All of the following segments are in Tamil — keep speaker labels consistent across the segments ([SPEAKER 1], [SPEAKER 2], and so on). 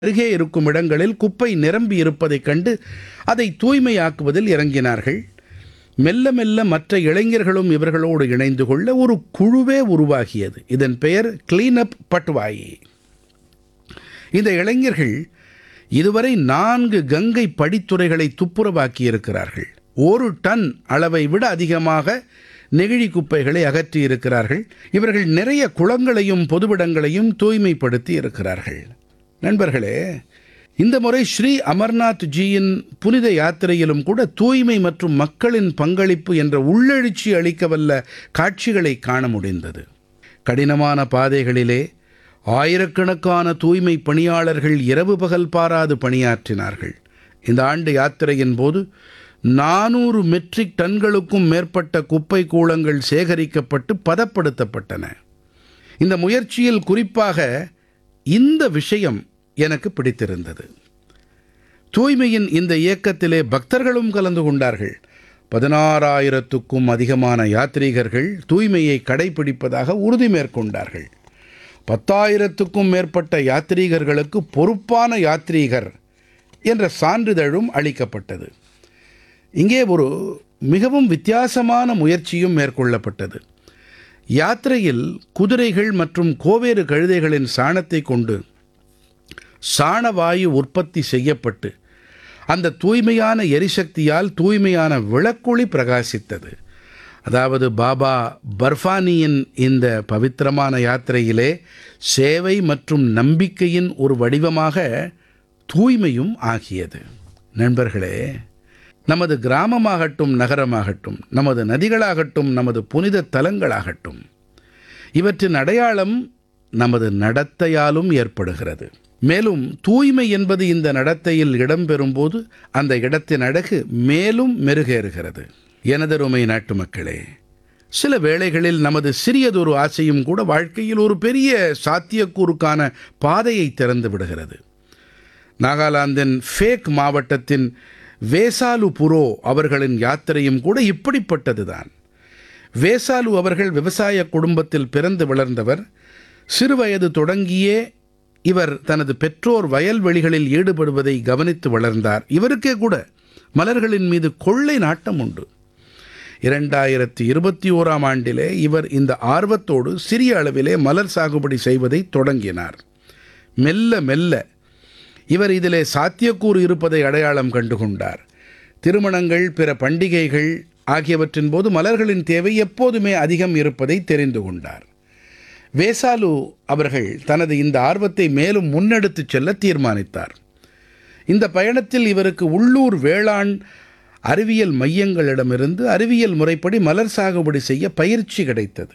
[SPEAKER 1] அருகே இருக்கும் இடங்களில் குப்பை நிரம்பி இருப்பதைக் கண்டு அதை தூய்மையாக்குவதில் இறங்கினார்கள் மெல்ல மெல்ல மற்ற இளைஞர்களும் இவர்களோடு இணைந்து கொள்ள ஒரு குழுவே உருவாகியது இதன் பெயர் கிளீன் அப் பட்வாயி இந்த இளைஞர்கள் இதுவரை நான்கு கங்கை படித்துறைகளை துப்புரவாக்கியிருக்கிறார்கள் ஒரு டன் அளவை விட அதிகமாக நெகிழி குப்பைகளை அகற்றி இருக்கிறார்கள் இவர்கள் நிறைய குளங்களையும் பொதுவிடங்களையும் தூய்மைப்படுத்தி இருக்கிறார்கள் நண்பர்களே இந்த முறை ஸ்ரீ அமர்நாத் ஜியின் புனித யாத்திரையிலும் கூட தூய்மை மற்றும் மக்களின் பங்களிப்பு என்ற உள்ளெழுச்சி அளிக்கவல்ல காட்சிகளை காண முடிந்தது கடினமான பாதைகளிலே ஆயிரக்கணக்கான தூய்மை பணியாளர்கள் இரவு பகல் பாராது பணியாற்றினார்கள் இந்த ஆண்டு யாத்திரையின் போது நானூறு மெட்ரிக் டன்களுக்கும் மேற்பட்ட குப்பை கூளங்கள் சேகரிக்கப்பட்டு பதப்படுத்தப்பட்டன இந்த முயற்சியில் குறிப்பாக இந்த விஷயம் எனக்கு பிடித்திருந்தது தூய்மையின் இந்த இயக்கத்திலே பக்தர்களும் கலந்து கொண்டார்கள் பதினாறாயிரத்துக்கும் அதிகமான யாத்ரீகர்கள் தூய்மையை கடைபிடிப்பதாக உறுதி மேற்கொண்டார்கள் பத்தாயிரத்துக்கும் மேற்பட்ட யாத்ரீகர்களுக்கு பொறுப்பான யாத்ரீகர் என்ற சான்றிதழும் அளிக்கப்பட்டது இங்கே ஒரு மிகவும் வித்தியாசமான முயற்சியும் மேற்கொள்ளப்பட்டது யாத்திரையில் குதிரைகள் மற்றும் கோவேறு கழுதைகளின் சாணத்தை கொண்டு சாணவாயு உற்பத்தி செய்யப்பட்டு அந்த தூய்மையான எரிசக்தியால் தூய்மையான விளக்கொளி பிரகாசித்தது அதாவது பாபா பர்ஃபானியின் இந்த பவித்திரமான யாத்திரையிலே சேவை மற்றும் நம்பிக்கையின் ஒரு வடிவமாக தூய்மையும் ஆகியது நண்பர்களே நமது கிராமமாகட்டும் நகரமாகட்டும் நமது நதிகளாகட்டும் நமது புனித தலங்களாகட்டும் இவற்றின் அடையாளம் நமது நடத்தையாலும் ஏற்படுகிறது மேலும் தூய்மை என்பது இந்த நடத்தையில் இடம்பெறும்போது அந்த இடத்தின் அழகு மேலும் மெருகேறுகிறது எனதருமை நாட்டு மக்களே சில வேளைகளில் நமது சிறியதொரு ஆசையும் கூட வாழ்க்கையில் ஒரு பெரிய சாத்தியக்கூறுக்கான பாதையை திறந்து விடுகிறது நாகாலாந்தின் ஃபேக் மாவட்டத்தின் வேசாலு புரோ அவர்களின் யாத்திரையும் கூட இப்படிப்பட்டதுதான் வேசாலு அவர்கள் விவசாய குடும்பத்தில் பிறந்து வளர்ந்தவர் சிறுவயது தொடங்கியே இவர் தனது பெற்றோர் வயல்வெளிகளில் ஈடுபடுவதை கவனித்து வளர்ந்தார் இவருக்கே கூட மலர்களின் மீது கொள்ளை நாட்டம் உண்டு இரண்டாயிரத்தி இருபத்தி ஓராம் ஆண்டிலே இவர் இந்த ஆர்வத்தோடு சிறிய அளவிலே மலர் சாகுபடி செய்வதை தொடங்கினார் மெல்ல மெல்ல இவர் இதிலே சாத்தியக்கூறு இருப்பதை அடையாளம் கண்டுகொண்டார் திருமணங்கள் பிற பண்டிகைகள் ஆகியவற்றின் போது மலர்களின் தேவை எப்போதுமே அதிகம் இருப்பதை தெரிந்து கொண்டார் வேசாலு அவர்கள் தனது இந்த ஆர்வத்தை மேலும் முன்னெடுத்துச் செல்ல தீர்மானித்தார் இந்த பயணத்தில் இவருக்கு உள்ளூர் வேளாண் அறிவியல் மையங்களிடமிருந்து அறிவியல் முறைப்படி மலர் சாகுபடி செய்ய பயிற்சி கிடைத்தது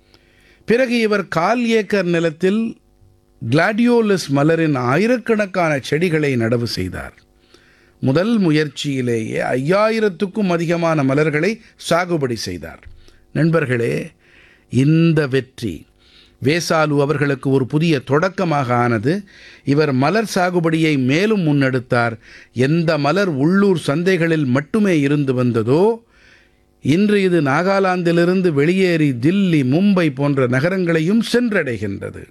[SPEAKER 1] பிறகு இவர் கால் ஏக்கர் நிலத்தில் கிளாடியோலஸ் மலரின் ஆயிரக்கணக்கான செடிகளை நடவு செய்தார் முதல் முயற்சியிலேயே ஐயாயிரத்துக்கும் அதிகமான மலர்களை சாகுபடி செய்தார் நண்பர்களே இந்த வெற்றி வேசாலு அவர்களுக்கு ஒரு புதிய தொடக்கமாக ஆனது இவர் மலர் சாகுபடியை மேலும் முன்னெடுத்தார் எந்த மலர் உள்ளூர் சந்தைகளில் மட்டுமே இருந்து வந்ததோ இன்று இது நாகாலாந்திலிருந்து வெளியேறி தில்லி மும்பை போன்ற நகரங்களையும் சென்றடைகின்றது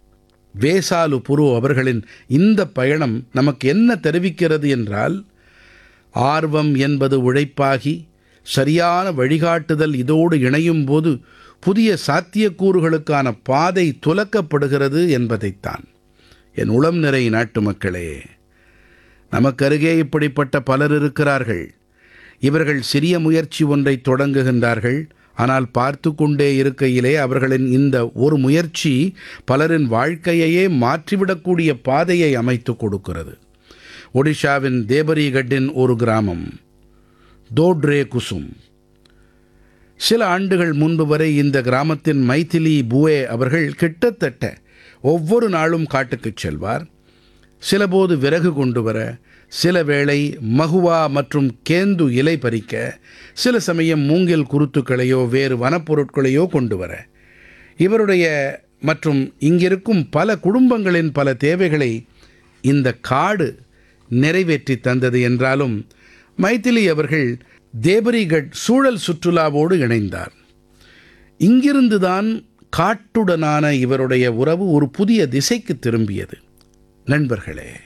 [SPEAKER 1] வேசாலு புரு அவர்களின் இந்த பயணம் நமக்கு என்ன தெரிவிக்கிறது என்றால் ஆர்வம் என்பது உழைப்பாகி சரியான வழிகாட்டுதல் இதோடு இணையும் போது புதிய சாத்தியக்கூறுகளுக்கான பாதை துலக்கப்படுகிறது என்பதைத்தான் என் உளம் நிறை நாட்டு மக்களே நமக்கருகே இப்படிப்பட்ட பலர் இருக்கிறார்கள் இவர்கள் சிறிய முயற்சி ஒன்றை தொடங்குகின்றார்கள் ஆனால் பார்த்து கொண்டே இருக்கையிலே அவர்களின் இந்த ஒரு முயற்சி பலரின் வாழ்க்கையையே மாற்றிவிடக்கூடிய பாதையை அமைத்து கொடுக்கிறது ஒடிஷாவின் தேபரிகட்டின் ஒரு கிராமம் தோட்ரே குசும் சில ஆண்டுகள் முன்பு வரை இந்த கிராமத்தின் மைதிலி புவே அவர்கள் கிட்டத்தட்ட ஒவ்வொரு நாளும் காட்டுக்குச் செல்வார் சிலபோது விறகு கொண்டு வர சில வேளை மகுவா மற்றும் கேந்து இலை பறிக்க சில சமயம் மூங்கில் குருத்துக்களையோ வேறு வனப்பொருட்களையோ கொண்டு வர இவருடைய மற்றும் இங்கிருக்கும் பல குடும்பங்களின் பல தேவைகளை இந்த காடு நிறைவேற்றி தந்தது என்றாலும் மைதிலி அவர்கள் தேபரிகட் சூழல் சுற்றுலாவோடு இணைந்தார் இங்கிருந்துதான் காட்டுடனான இவருடைய உறவு ஒரு புதிய திசைக்கு திரும்பியது நண்பர்களே